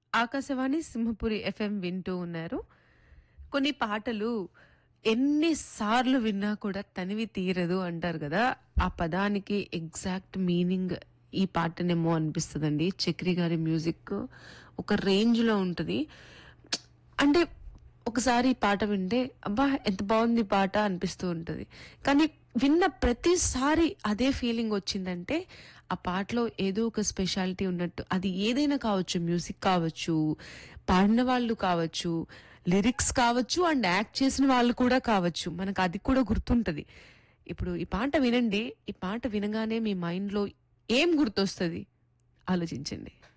Akashvani Simhapuri FM వింటూ ఉన్నారు కొన్ని పాటలు ఎన్నిసార్లు విన్నా కూడా తనివి తీరదు అంటారు కదా ఆ పదానికి ఎగ్జాక్ట్ మీనింగ్ ఈ పాటనేమో అనిపిస్తుందండి చక్రి గారి మ్యూజిక్ ఒక రేంజ్ లో ఉంటుంది అంటే ఒకసారి ఈ పాట వింటే అబ్బా ఎంత బాగుంది ఈ పాట అనిపిస్తూ ఉంటుంది కానీ విన్న ప్రతిసారి అదే ఫీలింగ్ వచ్చిందంటే ఆ పాటలో ఏదో ఒక స్పెషాలిటీ ఉన్నట్టు అది ఏదైనా కావచ్చు మ్యూజిక్ కావచ్చు పాడిన వాళ్ళు కావచ్చు లిరిక్స్ కావచ్చు అండ్ యాక్ట్ చేసిన వాళ్ళు కూడా కావచ్చు మనకు అది కూడా గుర్తుంటది ఇప్పుడు ఈ పాట వినండి ఈ పాట వినగానే మీ మైండ్లో ఏం గుర్తొస్తుంది ఆలోచించండి